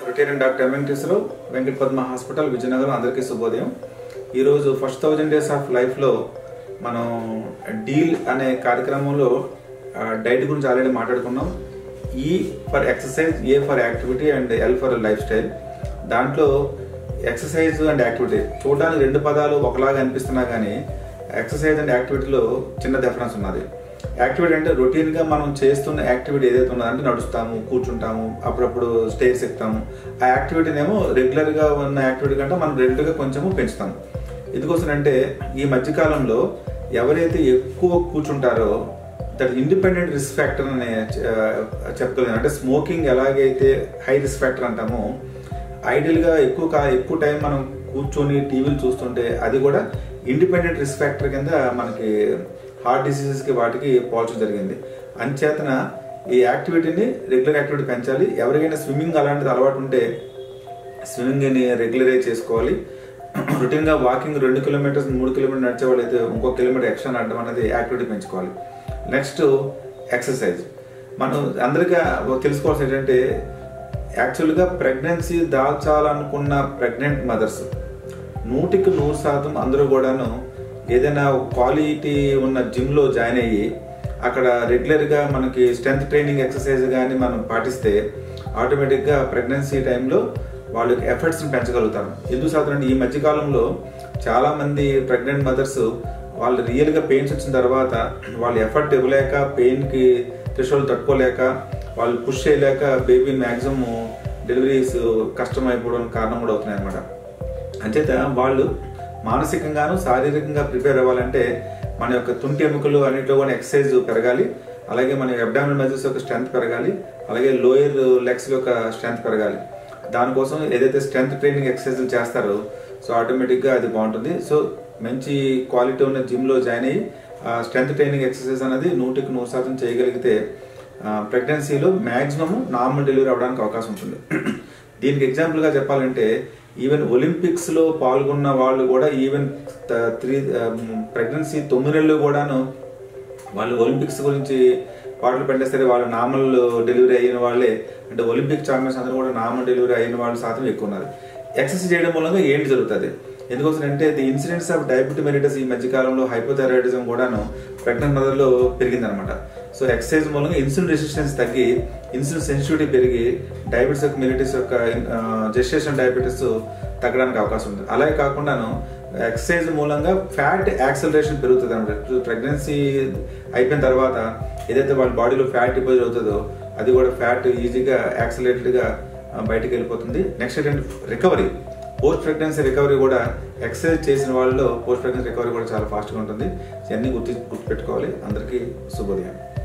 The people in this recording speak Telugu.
రిటైరింగ్ డాక్టర్ ఎంఎన్టీస్లో వెంకట పద్మ హాస్పిటల్ విజయనగరం అందరికీ శుభోదయం ఈరోజు ఫస్ట్ థౌజండ్ డేస్ ఆఫ్ లైఫ్లో మనం డీల్ అనే కార్యక్రమంలో ఆ, డైట్ గురించి ఆల్రెడీ మాట్లాడుకున్నాం E for exercise A for activity and L for life style దాంట్లో ఎక్సర్సైజ్ అండ్ యాక్టివిటీ చూడడానికి రెండు పదాలు ఒకలాగా అనిపిస్తున్నా కానీ ఎక్సర్సైజ్ అండ్ యాక్టివిటీలో చిన్న డిఫరెన్స్ ఉన్నది యాక్టివిటీ అంటే రొటీన్గా మనం చేస్తున్న యాక్టివిటీ ఏదైతే ఉన్నదో అంటే నడుస్తాము కూర్చుంటాము అప్పుడప్పుడు స్టేర్స్ ఎక్కుతాము ఆ యాక్టివిటీనేమో రెగ్యులర్గా ఉన్న యాక్టివిటీ కంటే మనం రెగ్యులర్గా కొంచెము పెంచుతాము ఎందుకోసం అంటే ఈ మధ్యకాలంలో ఎవరైతే ఎక్కువ కూర్చుంటారో దట్ ఇండిపెండెంట్ రిస్క్ ఫ్యాక్టర్ అనే చెప్పగలను అంటే స్మోకింగ్ ఎలాగైతే హై రిస్క్ ఫ్యాక్టర్ అంటామో ఐడియల్గా ఎక్కువ కా ఎక్కువ టైం మనం కూర్చొని టీవీలు చూస్తుంటే అది కూడా ఇండిపెండెంట్ రిస్క్ ఫ్యాక్టర్ కింద మనకి హార్ట్ డిసీజెస్కి వాటికి పోల్చడం జరిగింది అంచేతన ఈ యాక్టివిటీని రెగ్యులర్ యాక్టివిటీ పెంచాలి ఎవరికైనా స్విమ్మింగ్ అలాంటిది అలవాటు ఉంటే స్విమ్మింగ్ని రెగ్యులరైజ్ చేసుకోవాలి రొటీన్గా వాకింగ్ రెండు కిలోమీటర్స్ మూడు కిలోమీటర్ నడిచే వాళ్ళు అయితే ఇంకో కిలోమీటర్ ఎక్స్ట్రా నడడం అనేది యాక్టివిటీ పెంచుకోవాలి నెక్స్ట్ ఎక్సర్సైజ్ మనం అందరికీ తెలుసుకోవాల్సి ఏంటంటే యాక్చువల్గా ప్రెగ్నెన్సీ దాల్చాలనుకున్న ప్రెగ్నెంట్ మదర్స్ నూటికి నూరు శాతం అందరూ కూడాను ఏదైనా క్వాలిటీ ఉన్న జిమ్లో జాయిన్ అయ్యి అక్కడ రెగ్యులర్గా మనకి స్ట్రెంత్ ట్రైనింగ్ ఎక్సర్సైజ్ కానీ మనం పాటిస్తే ఆటోమేటిక్గా ప్రెగ్నెన్సీ టైంలో వాళ్ళ ఎఫర్ట్స్ని పెంచగలుగుతారు ఎందుకు శాతం అంటే ఈ మధ్యకాలంలో చాలామంది ప్రెగ్నెంట్ మదర్స్ వాళ్ళు రియల్గా పెయిన్స్ వచ్చిన తర్వాత వాళ్ళు ఎఫర్ట్ ఇవ్వలేక పెయిన్కి త్రిషోలు తట్టుకోలేక వాళ్ళు పుష్ చేయలేక బేబీని మ్యాక్సిమం డెలివరీస్ కష్టం అయిపోవడం కారణం కూడా అవుతున్నాయి అనమాట అంచేత వాళ్ళు మానసికంగాను శారీరకంగా ప్రిపేర్ అవ్వాలంటే మన యొక్క తుంటి ఎముకలు అన్నింటిలో కూడా ఎక్సర్సైజ్ పెరగాలి అలాగే మన అబ్డామినల్ మజిల్స్ యొక్క స్ట్రెంత్ పెరగాలి అలాగే లోయర్ లెగ్స్ యొక్క స్ట్రెంత్ పెరగాలి దానికోసం ఏదైతే స్ట్రెంత్ ట్రైనింగ్ ఎక్సర్సైజ్ చేస్తారో సో ఆటోమేటిక్గా అది బాగుంటుంది సో మంచి క్వాలిటీ ఉన్న జిమ్లో జాయిన్ అయ్యి స్ట్రెంత్ ట్రైనింగ్ ఎక్సర్సైజ్ అనేది నూటికి నూరు శాతం చేయగలిగితే ప్రెగ్నెన్సీలో మ్యాక్సిమం నార్మల్ డెలివరీ అవడానికి అవకాశం ఉంటుంది దీనికి ఎగ్జాంపుల్గా చెప్పాలంటే ఈవెన్ ఒలింపిక్స్లో పాల్గొన్న వాళ్ళు కూడా ఈవెన్ త్రీ ప్రెగ్నెన్సీ తొమ్మిది నెలలు కూడాను వాళ్ళు ఒలింపిక్స్ గురించి పాటలు పెట్టే సరే వాళ్ళు నార్మల్ డెలివరీ అయిన వాళ్ళే అంటే ఒలింపిక్ ఛాంపియన్స్ అందరూ కూడా నార్మల్ డెలివరీ అయిన వాళ్ళు శాతం ఎక్కువ ఉన్నారు ఎక్సర్సైజ్ చేయడం మూలంగా ఏంటి జరుగుతుంది ఎందుకోసం అంటే the incidents of diabetes mellitus ఈ మధ్యకాలంలో హైపోథైరాయిడిజం కూడాను ప్రెగ్నెంట్ మదర్లో పెరిగిందనమాట సో ఎక్సర్సైజ్ మూలంగా ఇన్సులిన్ రెసిస్టెన్స్ తగ్గి ఇన్సులిన్ సెన్సిటివిటీ పెరిగి డయాబెటీస్ యొక్క మెరిటిస్ యొక్క జెస్టేషన్ డయాబెటీస్ తగ్గడానికి అవకాశం ఉంది అలాగే కాకుండాను ఎక్సర్సైజ్ మూలంగా ఫ్యాట్ యాక్సలరేషన్ పెరుగుతుంది అనమాట ప్రెగ్నెన్సీ అయిపోయిన తర్వాత ఏదైతే వాళ్ళ బాడీలో ఫ్యాట్ డిపాజిట్ అవుతుందో అది కూడా ఫ్యాట్ ఈజీగా యాక్సలేటెడ్గా బయటికి వెళ్ళిపోతుంది నెక్స్ట్ ఏంటంటే రికవరీ పోస్ట్ ప్రెగ్నెన్సీ రికవరీ కూడా ఎక్సర్సైజ్ చేసిన వాళ్ళలో పోస్ట్ ప్రెగ్నెన్సీ రికవరీ కూడా చాలా ఫాస్ట్గా ఉంటుంది ఇవన్నీ గుర్తు గుర్తుపెట్టుకోవాలి అందరికీ శుభోదయం